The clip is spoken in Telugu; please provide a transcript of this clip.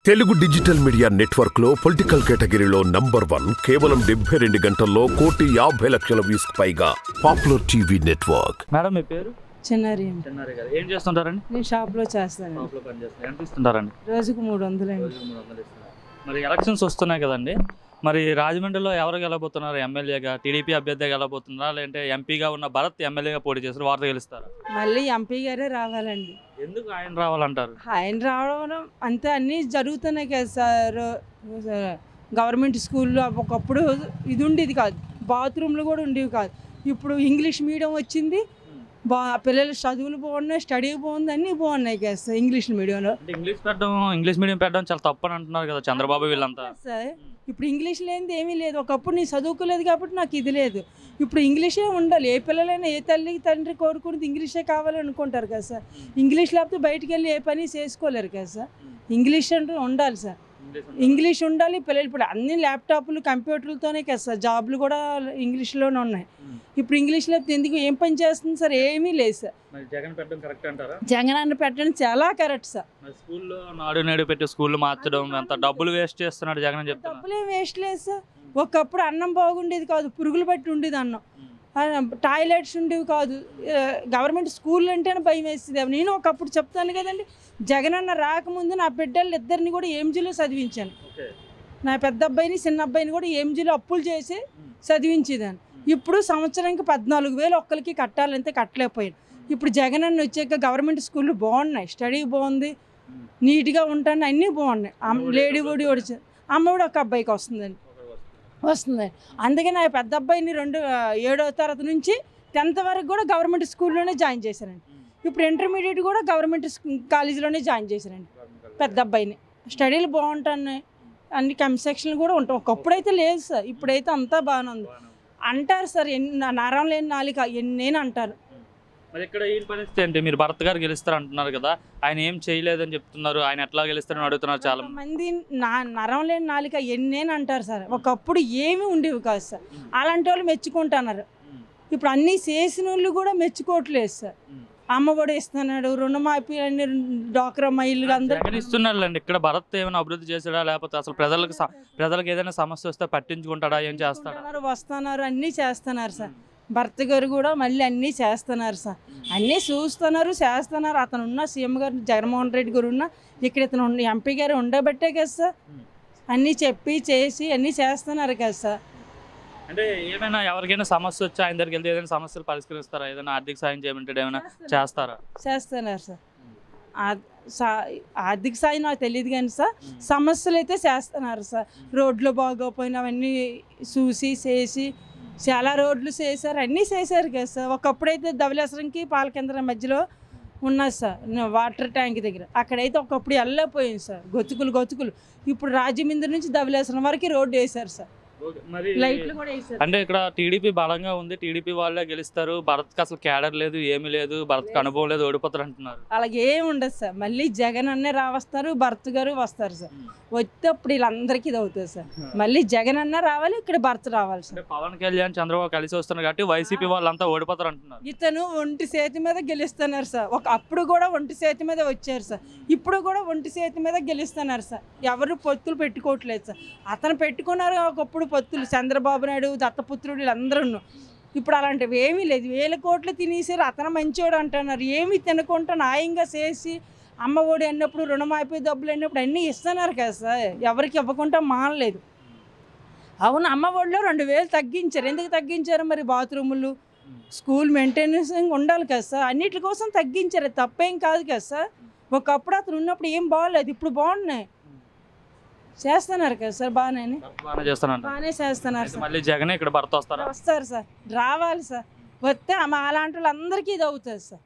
తెలుగు డిజిటల్ మీడియా నెట్వర్క్ లో పొలిటికల్ కేటగిరీలో నంబర్ వన్ కేవలం డెబ్బై రెండు గంటల్లో కోటి యాభై లక్షల వ్యూస్ పైగా పాపులర్ టీవీ నెట్వర్క్ మేడం మీ పేరు చిన్నారి చెన్నారి గారు ఏం చేస్తుంటారండి నేను షాప్లో చేస్తాను షాప్లో పని చేస్తారు ఎంత ఇస్తుంటారండి రోజుకు మూడు వందలండి రోజుకు మూడు వందలు ఇస్తున్నారు. మరి ఎలక్షన్స్ వస్తున్నాయి కదండి మరి రాజమండ్రిలో ఎవరు గెలబోతున్నారు ఎమ్మెల్యేగా టీడీపీ అభ్యర్థిగా గెలబోతున్నారా లేదంటే ఎంపీగా ఉన్న భరత్ ఎమ్మెల్యేగా పోటీ చేస్తారు వారితో గెలుస్తారా మళ్ళీ ఎంపీ గారే రావాలండి ఎందుకు ఆయన రావాలంటారు ఆయన రావడం అంతే అన్నీ జరుగుతున్నాయి కదా సార్ గవర్నమెంట్ స్కూల్లో ఒకప్పుడు ఇది ఉండేది కాదు బాత్రూమ్లు కూడా ఉండేవి కాదు ఇప్పుడు ఇంగ్లీష్ మీడియం వచ్చింది బా పిల్లల చదువులు బాగున్నాయి స్టడీ బాగుంది అన్నీ బాగున్నాయి కదా సార్ ఇంగ్లీష్ మీడియంలో అంటే ఇంగ్లీష్ పెట్టడం ఇంగ్లీష్ మీడియం పెట్టడం చాలా తప్పు అని అంటున్నారు కదా చంద్రబాబు వీళ్ళంతా సార్ ఇప్పుడు ఇంగ్లీష్ లేనిది ఏమీ లేదు ఒకప్పుడు నేను చదువుకోలేదు కాబట్టి నాకు ఇది లేదు ఇప్పుడు ఇంగ్లీషే ఉండాలి ఏ పిల్లలైనా ఏ తల్లి తండ్రి కోరుకునేది ఇంగ్లీషే కావాలని అనుకుంటారు కదా సార్ ఇంగ్లీష్ లేకపోతే బయటికి వెళ్ళి ఏ పని చేసుకోలేరు కదా సార్ ఇంగ్లీష్ అంటే ఉండాలి సార్ ఇంగ్లీష్ ఉండాలి పిల్లలు ఇప్పుడు అన్ని ల్యాప్టాప్లు కంప్యూటర్లతోనే కదా సార్ జాబ్లు కూడా ఇంగ్లీష్లోనే ఉన్నాయి ఇప్పుడు ఇంగ్లీష్ లేకపోతే ఎందుకు ఏం పని చేస్తుంది సార్ ఏమీ లేదు సార్ మరి జగన్ పెట్టడం కరెక్ట్ అంటారా జగన్ అన్న పెట్టడం చాలా కరెక్ట్ సార్ మరి స్కూల్లో నాడు నేడు పెట్టి స్కూల్ మార్చడం ఎంత డబ్బులు వేస్ట్ చేస్తున్నాడు జగన్ అని చెప్తున్నారు డబ్బులు ఏం వేస్ట్ లేదు సార్ ఒకప్పుడు అన్నం బాగుండేది కాదు పురుగులు పట్టి ఉండేది అన్నం ఆ, టాయిలెట్స్ ఉండేవి కాదు ఆ, గవర్నమెంట్ స్కూల్ అంటేనే భయం వేస్తుంది నేను ఒకప్పుడు చెప్తాను కదండి జగన్ అన్న రాకముందు నా బిడ్డలు ఇద్దరిని కూడా ఎంజీలో చదివించాను ఓకే నా పెద్ద అబ్బాయిని చిన్న అబ్బాయిని కూడా ఎంజీలో అప్పులు చేసి చదివించేదాన్ని ఇప్పుడు సంవత్సరానికి పద్నాలుగు వేలు ఒక్కరికి కట్టాలంటే కట్టలేకపోయాను ఇప్పుడు జగన్ అన్న వచ్చాక గవర్నమెంట్ స్కూళ్ళు బాగున్నాయి స్టడీ బాగుంది నీట్గా ఉంటాను అన్నీ బాగున్నాయి అమ్- లేడీ ఓడి ఓడి అమ్మ కూడా ఒక అబ్బాయికి వస్తుందండి వస్తుంది అందుకే నా పెద్ద అబ్బాయిని రెండు ఆ, ఏడో తరగతి నుంచి టెన్త్ వరకు కూడా గవర్నమెంట్ స్కూల్లోనే జాయిన్ చేశానండి ఇప్పుడు ఇంటర్మీడియట్ కూడా గవర్నమెంట్ స్కూ- కాలేజీలోనే జాయిన్ చేశానండి పెద్ద అబ్బాయిని స్టడీలు బాగుంటున్నాయి అన్ని కన్స్ట్రక్షన్లు కూడా ఉంటాయి ఒకప్పుడైతే లేదు సార్ ఇప్పుడైతే అంతా బాగానే ఉంది అంటారు సార్ ఎన్ని నరం లేని నాలిక ఎన్నేని అంటారు మరి ఇక్కడ ఈ పరిస్థితి ఏంటి మీరు భరత్ గారు గెలుస్తారు అంటున్నారు కదా ఆయన ఏం చేయలేదని చెప్తున్నారు ఆయన ఎట్లా గెలుస్తారని అడుగుతున్నారు చాలా మంది మంది నా నరం లేని నాలిక ఎన్నేని అంటారు సార్ ఒకప్పుడు ఏమీ ఉండేవి కాదు సార్ అలాంటి వాళ్ళు మెచ్చుకుంటున్నారు ఇప్పుడు అన్నీ చేసిన వాళ్ళు కూడా మెచ్చుకోవట్లేదు సార్ అమ్మ కూడా ఇస్తున్నాడు రుణమాఫీ అన్ని డాక్రా మైళ్ళు అందరూ జగన్ ఇస్తున్నారులేండి ఇక్కడ భరత్ ఏమైనా అభివృద్ధి చేసాడా లేకపోతే అసలు ప్రజలకు స- ప్రజలకు ఏదైనా సమస్య వస్తే పట్టించుకుంటాడా ఏం చేస్తాడా ఉంటున్నారు, వస్తున్నారు అన్నీ చేస్తున్నారు సార్ భర్త గారు కూడా మళ్ళీ అన్నీ చేస్తున్నారు సార్ అన్నీ చూస్తున్నారు చేస్తున్నారు అతను ఉన్న సీఎం గారు జగన్మోహన్ రెడ్డి గారు ఉన్న ఇక్కడ ఇతను ఉన్న ఎంపీ గారు ఉండబట్టే కదా సార్ అన్నీ చెప్పి చేసి అన్నీ చేస్తున్నారు కదా సార్ అంటే ఏమైనా ఎవరికైనా సమస్య వచ్చి ఆయన దగ్గరికి వెళ్తే ఏదైనా సమస్యలు పరిష్కరిస్తారా ఏదైనా ఆర్థిక సాయం చేయమంటే ఏమైనా చేస్తారా చేస్తున్నారు సార్ ఆ- సా- ఆర్థిక సాయం నాకు తెలియదు కానీ సార్ సమస్యలు అయితే చేస్తున్నారు సార్ రోడ్లు బాగోపోయినా అవన్నీ చూసి చేసి చాలా రోడ్లు చేశారు అన్నీ చేశారు కదా సార్ ఒకప్పుడైతే ధవలేశ్వరంకి పాలకేంద్రం మధ్యలో ఉన్నది సార్ న- వాటర్ ట్యాంక్ దగ్గర అక్కడైతే ఒకప్పుడు వెళ్ళలేకపోయింది సార్ గొతుకులు గొతుకులు ఇప్పుడు రాజమండ్రి నుంచి ధవలేశ్వరం వరకు రోడ్డు వేశారు సార్ మరి లైట్లు కూడా వేశారు అంటే ఇక్కడ టీడీపీ బలంగా ఉంది టీడీపీ వాళ్ళే గెలుస్తారు భరత్కి అసలు క్యాడర్ లేదు ఏమీ లేదు భరత్కి అనుభవం లేదు ఓడిపోతారు అంటున్నారు అలాగే ఏం ఉండదు సార్ మళ్ళీ జగన్ అన్నే రావస్తారు భర్త గారు వస్తారు సార్ వస్తే అప్పుడు వీళ్ళందరికీ ఇది అవుతుంది సార్ మళ్ళీ జగన్ అన్న రావాలి ఇక్కడ భర్త రావాలి సార్ అంటే పవన్ కళ్యాణ్ చంద్రబాబు కలిసి వస్తున్నారు కాబట్టి వైసీపీ వాళ్ళంతా ఓడిపోతారు అంటున్నారు ఇతను ఒంటి చేతి మీద గెలుస్తున్నారు సార్ ఒక అప్పుడు కూడా ఒంటి చేతి మీద వచ్చారు సార్ ఇప్పుడు కూడా ఒంటి చేతి మీద గెలుస్తున్నారు సార్ ఎవరు పొత్తులు పెట్టుకోవట్లేదు సార్ అతను పెట్టుకున్నారు ఒకప్పుడు పొత్తులు చంద్రబాబు నాయుడు దత్తపుత్రుడు వీళ్ళందరూ ఇప్పుడు అలాంటివి ఏమీ లేదు వేల కోట్లు తినేసారు అతను మంచోడు అంటున్నారు ఏమి తినకుండా న్యాయంగా చేసి అమ్మ ఒడి అన్నప్పుడు రుణమాఫీ డబ్బులు అన్నప్పుడు అన్నీ ఇస్తున్నారు కదా సార్ ఎవరికి ఇవ్వకుండా మానలేదు అవును అమ్మ ఒడిలో రెండు వేలు తగ్గించారు ఎందుకు తగ్గించారు మరి బాత్రూములు స్కూల్ మెయింటెనెన్స్ ఉండాలి కదా సార్ అన్నిటి కోసం తగ్గించారు అది తప్పేం కాదు కదా సార్ ఒకప్పుడు అతను ఉన్నప్పుడు ఏం బాగోలేదు ఇప్పుడు బాగున్నాయి చేస్తున్నారు కదా సార్ బాగానే బాగానే చేస్తానంట బాగానే చేస్తున్నారు సార్ మళ్ళీ జగన్ ఇక్కడ భరత్ వస్తారా వస్తారు సార్ రావాలి సార్ వస్తే మా అలాంటి వాళ్ళందరికీ ఇది అవుతుంది సార్